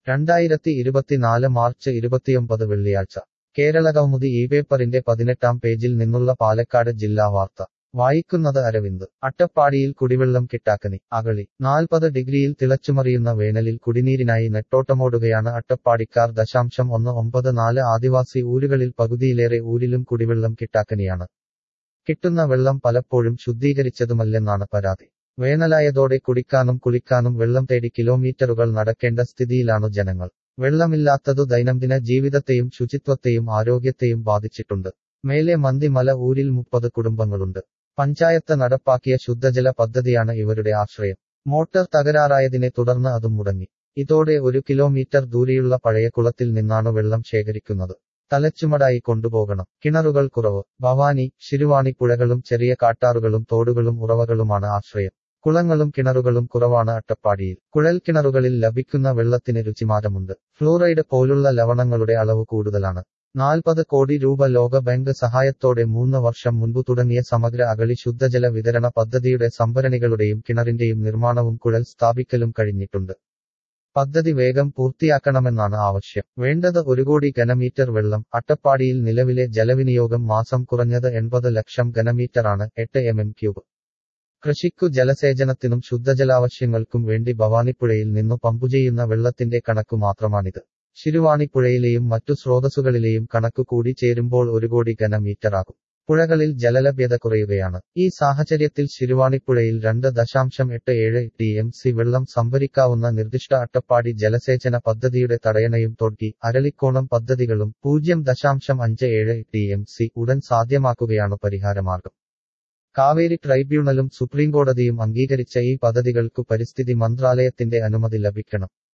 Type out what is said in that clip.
രണ്ടായിരത്തി ഇരുപത്തിനാല് മാർച്ച് ഇരുപത്തിയൊമ്പത് വെള്ളിയാഴ്ച കേരളകൗമുദി ഈ പേപ്പറിന്റെ പതിനെട്ടാം പേജിൽ നിന്നുള്ള പാലക്കാട് ജില്ലാ വാർത്ത വായിക്കുന്നത് അരവിന്ദ് അട്ടപ്പാടിയിൽ കുടിവെള്ളം കിട്ടാക്കനി അകളി നാൽപ്പത് ഡിഗ്രിയിൽ തിളച്ചുമറിയുന്ന വേനലിൽ കുടിനീരിനായി നെട്ടോട്ടമോടുകയാണ് അട്ടപ്പാടിക്കാർ ദശാംശം ഒന്ന് ഒമ്പത് നാല് ആദിവാസി ഊരുകളിൽ പകുതിയിലേറെ ഊരിലും കുടിവെള്ളം കിട്ടാക്കനിയാണ് കിട്ടുന്ന വെള്ളം പലപ്പോഴും ശുദ്ധീകരിച്ചതുമല്ലെന്നാണ് പരാതി വേനലായതോടെ കുടിക്കാനും കുളിക്കാനും വെള്ളം തേടി കിലോമീറ്ററുകൾ നടക്കേണ്ട സ്ഥിതിയിലാണു ജനങ്ങൾ വെള്ളമില്ലാത്തതു ദൈനംദിന ജീവിതത്തെയും ശുചിത്വത്തെയും ആരോഗ്യത്തെയും ബാധിച്ചിട്ടുണ്ട് മേലെ മന്തിമല ഊരിൽ മുപ്പത് കുടുംബങ്ങളുണ്ട് പഞ്ചായത്ത് നടപ്പാക്കിയ ശുദ്ധജല പദ്ധതിയാണ് ഇവരുടെ ആശ്രയം മോട്ടോർ തകരാറായതിനെ തുടർന്ന് അതും മുടങ്ങി ഇതോടെ ഒരു കിലോമീറ്റർ ദൂരെയുള്ള പഴയ കുളത്തിൽ നിന്നാണ് വെള്ളം ശേഖരിക്കുന്നത് തലച്ചുമടായി കൊണ്ടുപോകണം കിണറുകൾ കുറവ് ഭവാനി ശിരുവാണി പുഴകളും ചെറിയ കാട്ടാറുകളും തോടുകളും ഉറവകളുമാണ് ആശ്രയം കുളങ്ങളും കിണറുകളും കുറവാണ് അട്ടപ്പാടിയിൽ കുഴൽ കിണറുകളിൽ ലഭിക്കുന്ന വെള്ളത്തിന് രുചിമാറ്റമുണ്ട് ഫ്ലൂറൈഡ് പോലുള്ള ലവണങ്ങളുടെ അളവ് കൂടുതലാണ് നാൽപ്പത് കോടി രൂപ ലോക ബാങ്ക് സഹായത്തോടെ മൂന്ന് വർഷം മുൻപ് തുടങ്ങിയ സമഗ്ര അകളി ശുദ്ധജല വിതരണ പദ്ധതിയുടെ സംഭരണികളുടെയും കിണറിന്റെയും നിർമ്മാണവും കുഴൽ സ്ഥാപിക്കലും കഴിഞ്ഞിട്ടുണ്ട് പദ്ധതി വേഗം പൂർത്തിയാക്കണമെന്നാണ് ആവശ്യം വേണ്ടത് ഒരു കോടി ഘനമീറ്റർ വെള്ളം അട്ടപ്പാടിയിൽ നിലവിലെ ജലവിനിയോഗം മാസം കുറഞ്ഞത് എൺപത് ലക്ഷം ഘനമീറ്ററാണ് എട്ട് എം എം ക്യൂബ് കൃഷിക്കു ജലസേചനത്തിനും ശുദ്ധജലാവശ്യങ്ങൾക്കും വേണ്ടി ഭവാനിപ്പുഴയിൽ നിന്നു പമ്പു ചെയ്യുന്ന വെള്ളത്തിന്റെ കണക്കു മാത്രമാണിത് ശിരുവാണിപ്പുഴയിലെയും മറ്റു സ്രോതസ്സുകളിലെയും കണക്കു കൂടി ചേരുമ്പോൾ ഒരു കോടി ഘനമീറ്ററാകും പുഴകളിൽ ജലലഭ്യത കുറയുകയാണ് ഈ സാഹചര്യത്തിൽ ശിരുവാണിപ്പുഴയിൽ രണ്ട് ദശാംശം എട്ട് ഏഴ് ടി എം സി വെള്ളം സംഭരിക്കാവുന്ന നിർദ്ദിഷ്ട അട്ടപ്പാടി ജലസേചന പദ്ധതിയുടെ തടയണയും തൊട്ടി അരളിക്കോണം പദ്ധതികളും പൂജ്യം ദശാംശം അഞ്ച് ഏഴ് ടി എം സി ഉടൻ സാധ്യമാക്കുകയാണ് പരിഹാരമാർഗം കാവേരി ട്രൈബ്യൂണലും സുപ്രീംകോടതിയും അംഗീകരിച്ച ഈ പദ്ധതികൾക്കു പരിസ്ഥിതി മന്ത്രാലയത്തിന്റെ അനുമതി ലഭിക്കണം